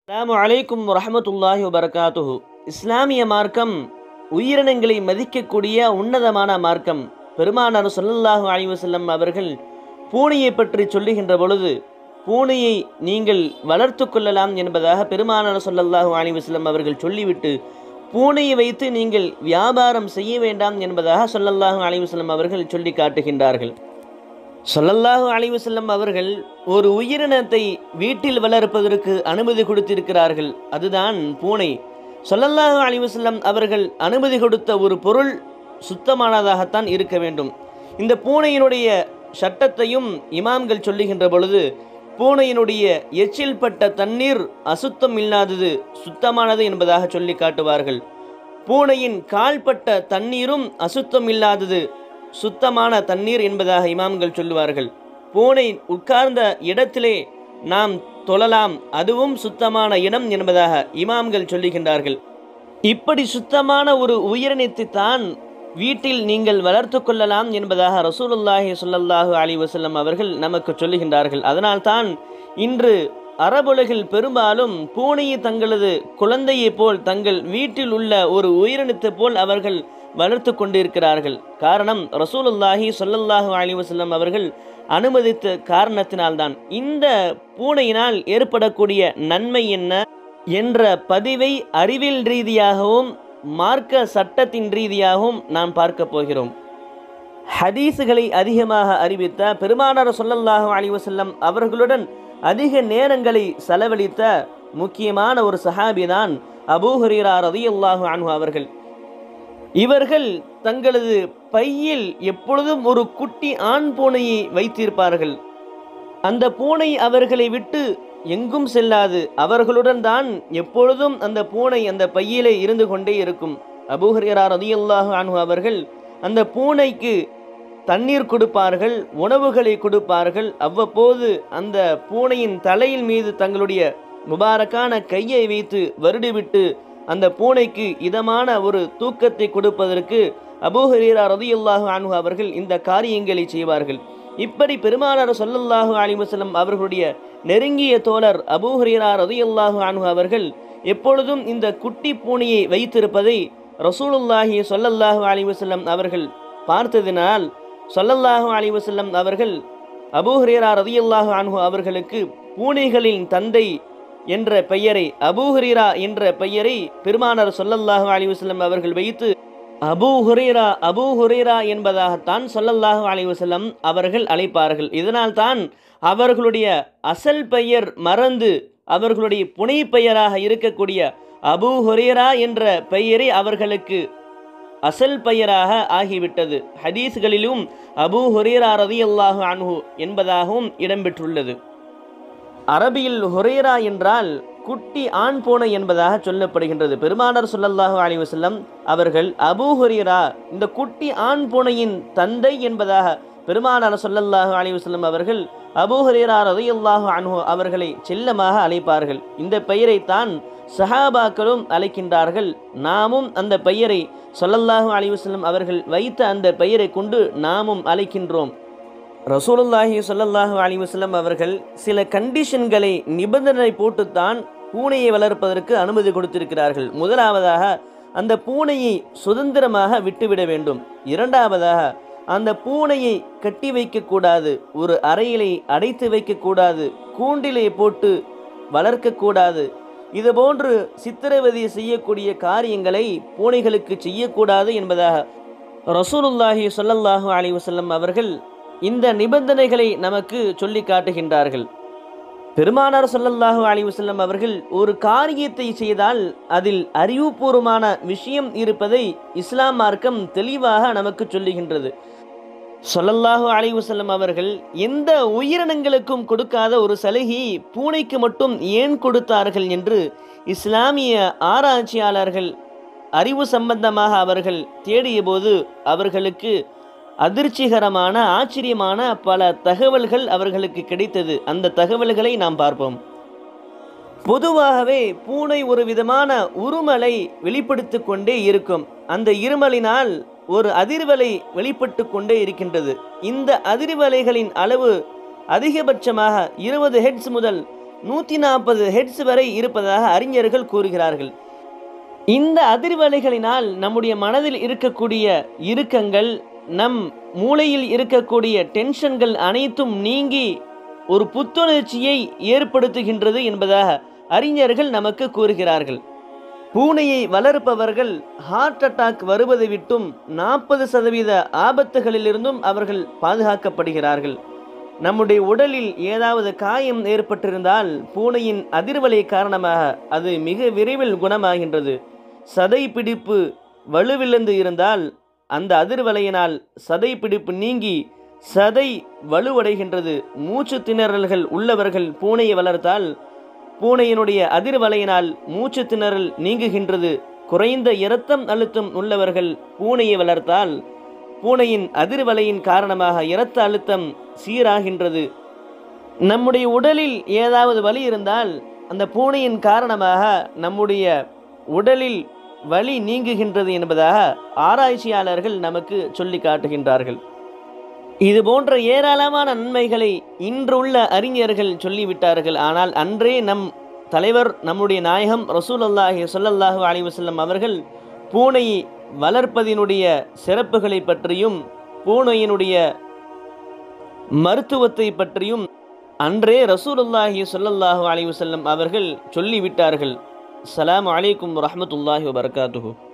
அஸ்ஸலாமு அலைக்கும் வரஹமத்துல்லாஹி வபரகாத்துஹு இஸ்லாமிய மார்க்கம் உயிரினங்களை மதிக்கக்கூடிய உன்னதமான மார்க்கம் பெருமானார் ஸல்லல்லாஹு அலைஹி வஸல்லம் அவர்கள் பூனையை பற்றி சொல்லுகின்ற பொழுது பூனையை நீங்கள் வளர்த்து கொள்ளலாம் என்பதாக பெருமானார் ஸல்லல்லாஹு அலைஹி வஸல்லம் அவர்கள் சொல்லிவிட்டு பூனையை வைத்து நீங்கள் வியாபாரம் செய்ய வேண்டாம் என்பதாக ஸல்லல்லாஹு அலைஹி வஸல்லம் அவர்கள் சொல்லி காட்டுகின்றார்கள் ஸல்லல்லாஹு அலைஹி வஸல்லம் அவர்கள் ஒரு உயிரினத்தை வீட்டில் வளர்ப்பதற்கு அனுமதி கொடுத்திருக்கிறார்கள் அதுதான் பூனை ஸல்லல்லாஹு அலைஹி வஸல்லம் அவர்கள் அனுமதி கொடுத்த ஒரு பொருள் சுத்தமானதாகத்தான் இருக்க வேண்டும் இந்த பூனையினுடைய சட்டத்தையும் இமாம்கள் சொல்லுகின்ற பொழுது பூனையினுடைய எச்சில் பட்ட தண்ணீர் அசுத்தம் இல்லாதது சுத்தமானது என்பதாக சொல்லி காட்டுவார்கள் பூனையின் கால்பட்ட தண்ணீரும் அசுத்தம் இல்லாதது சுத்தமான தண்ணீர் என்பதாக இமாம்கள் சொல்லுவார்கள் பூனை உட்கார்ந்த இடத்திலே நாம் தொழலாம் அதுவும் சுத்தமான இடம் என்பதாக இமாம்கள் சொல்லுகின்றார்கள் இப்படி சுத்தமான ஒரு உயிரினத்தை தான் வீட்டில் நீங்கள் வளர்த்து கொள்ளலாம் என்பதாக ரசூலுல்லாஹி ஸல்லல்லாஹு அலைஹி வஸல்லம் அவர்கள் நமக்கு சொல்லுகின்றார்கள் அதனால்தான் இன்று அரபுலகில் பெரும்பாலும் பூனையை தங்களது குழந்தையைப் போல் தங்கள் வீட்டில் உள்ள ஒரு உயிரினத்தை போல் அவர்கள் வளர்த்து கொண்டிருக்கிறார்கள் காரணம் ரசூலுல்லாஹி ஸல்லல்லாஹு அலைஹி வஸல்லம் அவர்கள் அனுமதித்த காரணத்தினால்தான் இந்த பூனையினால் ஏற்படக்கூடிய நன்மை என்ன என்ற பதிவை அறிவியல் ரீதியாகவும் மார்க்க சட்டத்தின் ரீதியாகவும் நாம் பார்க்க போகிறோம் ஹதீஸுகளை அதிகமாக அறிவித்த பெருமானார் சொல்லல்லாஹு அலைஹி வஸல்லம் அவர்களுடன் அதிக நேரங்களை செலவழித்த முக்கியமான ஒரு சஹாபி தான் அபூ ஹுரீரா ரதியல்லாஹு அன்ஹு அவர்கள் இவர்கள் தங்களது பையில் எப்பொழுதும் ஒரு குட்டி ஆண் பூனையை வைத்திருப்பார்கள் அந்த பூனை அவர்களை விட்டு எங்கும் செல்லாது அவர்களுடன் தான் எப்பொழுதும் அந்த பூனை அந்த பையிலே இருந்து கொண்டே இருக்கும் அபூஹரியரா ரதியல்லாஹு அன்ஹு அவர்கள் அந்த பூனைக்கு தண்ணீர் கொடுப்பார்கள் உணவுகளை கொடுப்பார்கள் அவ்வப்போது அந்த பூனையின் தலையின் மீது தங்களுடைய முபாரக்கான கையை வைத்து வருடிவிட்டு அந்த பூனைக்கு இதமான ஒரு தூக்கத்தை கொடுப்பதற்கு அபூஹரீரா ரதியுல்லாஹு அன்ஹு அவர்கள் இந்த காரியங்களை செய்வார்கள் இப்படி பெருமானார் சொல்லல்லாஹு அலிவசலம் அவர்களுடைய நெருங்கிய தோழர் அபூஹரீரா ரதியுல்லாஹு அன்ஹு அவர்கள் எப்பொழுதும் இந்த குட்டி பூனையை வைத்திருப்பதை ரசூலுல்லாஹி சொல்லல்லாஹு அலிவசல்லம் அவர்கள் பார்த்ததினால் சொல்லல்லாஹு அலிவசல்லம் அவர்கள் அபூஹரீரா ரதியுல்லாஹு அன்ஹு அவர்களுக்கு பூனைகளின் தந்தை என்ற பெயரை அபூஹரீரா என்ற பெயரை பெருமானார் சொல்லல்லாஹு அலிவசல்லம் அவர்கள் வைத்து அபூ ஹுரேரா அபூ ஹுரேரா என்பதாகத்தான் சொல்லல்லாஹு அலைவசல்லம் அவர்கள் அழைப்பார்கள் இதனால் தான் அவர்களுடைய அசல் பெயர் மறந்து அவர்களுடைய புனை பெயராக இருக்கக்கூடிய அபூ ஹுரேரா என்ற பெயரை அவர்களுக்கு அசல் பெயராக ஆகிவிட்டது ஹதீஸ்களிலும் அபூ ஹுரேரா ரதி அல்லாஹு அன்ஹு என்பதாகவும் இடம்பெற்றுள்ளது அரபியில் ஹுரேரா என்றால் குட்டி ஆண் பூனை என்பதாக சொல்லப்படுகின்றது பெருமானார் சொல்லல்லாஹு அலி வசல்லம் அவர்கள் அபூ ஹுரேரா இந்த குட்டி ஆண் பூனையின் தந்தை என்பதாக பெருமானார் சொல்லல்லாஹு அலி வசல்லம் அவர்கள் அபூ ஹுரேரா ரதையல்லாஹு அன்ஹு அவர்களை செல்லமாக அழைப்பார்கள் இந்த பெயரைத்தான் சஹாபாக்களும் அழைக்கின்றார்கள் நாமும் அந்த பெயரை சொல்லல்லாஹு அலி வசல்லம் அவர்கள் வைத்த அந்த பெயரை கொண்டு நாமும் அழைக்கின்றோம் ரசூலுல்லாஹி சொல்லல்லாஹு அலி வசல்லம் அவர்கள் சில கண்டிஷன்களை நிபந்தனை போட்டுத்தான் பூனையை வளர்ப்பதற்கு அனுமதி கொடுத்திருக்கிறார்கள் முதலாவதாக அந்த பூனையை சுதந்திரமாக விட்டுவிட வேண்டும் இரண்டாவதாக அந்த பூனையை கட்டி வைக்கக்கூடாது ஒரு அறையிலே அடைத்து வைக்கக்கூடாது கூண்டிலே போட்டு வளர்க்கக்கூடாது இதுபோன்று சித்திரவதை செய்யக்கூடிய காரியங்களை பூனைகளுக்கு செய்யக்கூடாது என்பதாக ரசூலுல்லாஹி சொல்லல்லாஹு அலி வசல்லம் அவர்கள் இந்த நிபந்தனைகளை நமக்கு சொல்லி காட்டுகின்றார்கள் பெருமானார் சொல்லல்லாஹு அலி வசல்லம் அவர்கள் ஒரு காரியத்தை செய்தால் அதில் அறிவுபூர்வமான விஷயம் இருப்பதை இஸ்லாம் மார்க்கம் தெளிவாக நமக்கு சொல்லுகின்றது சொல்லல்லாஹு அலி வசல்லம் அவர்கள் எந்த உயிரினங்களுக்கும் கொடுக்காத ஒரு சலுகை பூனைக்கு மட்டும் ஏன் கொடுத்தார்கள் என்று இஸ்லாமிய ஆராய்ச்சியாளர்கள் அறிவு சம்பந்தமாக அவர்கள் தேடிய போது அவர்களுக்கு அதிர்ச்சிகரமான ஆச்சரியமான பல தகவல்கள் அவர்களுக்கு கிடைத்தது அந்த தகவல்களை நாம் பார்ப்போம் பொதுவாகவே பூனை ஒரு விதமான உருமலை வெளிப்படுத்தி கொண்டே இருக்கும் அந்த இருமலினால் ஒரு அதிர்வலை வெளிப்பட்டு கொண்டே இருக்கின்றது இந்த அதிர்வலைகளின் அளவு அதிகபட்சமாக இருபது ஹெட்ஸ் முதல் நூற்றி நாற்பது ஹெட்ஸ் வரை இருப்பதாக அறிஞர்கள் கூறுகிறார்கள் இந்த அதிர்வலைகளினால் நம்முடைய மனதில் இருக்கக்கூடிய இறுக்கங்கள் நம் மூளையில் இருக்கக்கூடிய டென்ஷன்கள் அனைத்தும் நீங்கி ஒரு புத்துணர்ச்சியை ஏற்படுத்துகின்றது என்பதாக அறிஞர்கள் நமக்கு கூறுகிறார்கள் பூனையை வளர்ப்பவர்கள் ஹார்ட் அட்டாக் வருவதை விட்டும் நாற்பது சதவீத ஆபத்துகளிலிருந்தும் அவர்கள் பாதுகாக்கப்படுகிறார்கள் நம்முடைய உடலில் ஏதாவது காயம் ஏற்பட்டிருந்தால் பூனையின் அதிர்வலை காரணமாக அது மிக விரைவில் குணமாகின்றது சதை பிடிப்பு வலுவிழந்து இருந்தால் அந்த அதிர்வலையினால் சதை பிடிப்பு நீங்கி சதை வலுவடைகின்றது மூச்சு திணறல்கள் உள்ளவர்கள் பூனையை வளர்த்தால் பூனையினுடைய அதிர்வலையினால் மூச்சு திணறல் நீங்குகின்றது குறைந்த இரத்தம் அழுத்தம் உள்ளவர்கள் பூனையை வளர்த்தால் பூனையின் அதிர்வலையின் காரணமாக இரத்த அழுத்தம் சீராகின்றது நம்முடைய உடலில் ஏதாவது வலி இருந்தால் அந்த பூனையின் காரணமாக நம்முடைய உடலில் வலி நீங்குகின்றது என்பதாக ஆராய்ச்சியாளர்கள் நமக்கு சொல்லி காட்டுகின்றார்கள் இது போன்ற ஏராளமான நன்மைகளை இன்றுள்ள அறிஞர்கள் சொல்லிவிட்டார்கள் ஆனால் அன்றே நம் தலைவர் நம்முடைய நாயகம் ரசூல் அல்லாஹி சொல்லல்லாஹு அலிவசல்லம் அவர்கள் பூனை வளர்ப்பதினுடைய சிறப்புகளை பற்றியும் பூனையினுடைய மருத்துவத்தை பற்றியும் அன்றே ரசூலுல்லாஹி சொல்லல்லாஹு அலைவசல்லம் அவர்கள் சொல்லிவிட்டார்கள் சலாம் அலைக்கும் வரமத்துல்லாஹி வபர்காத்துஹு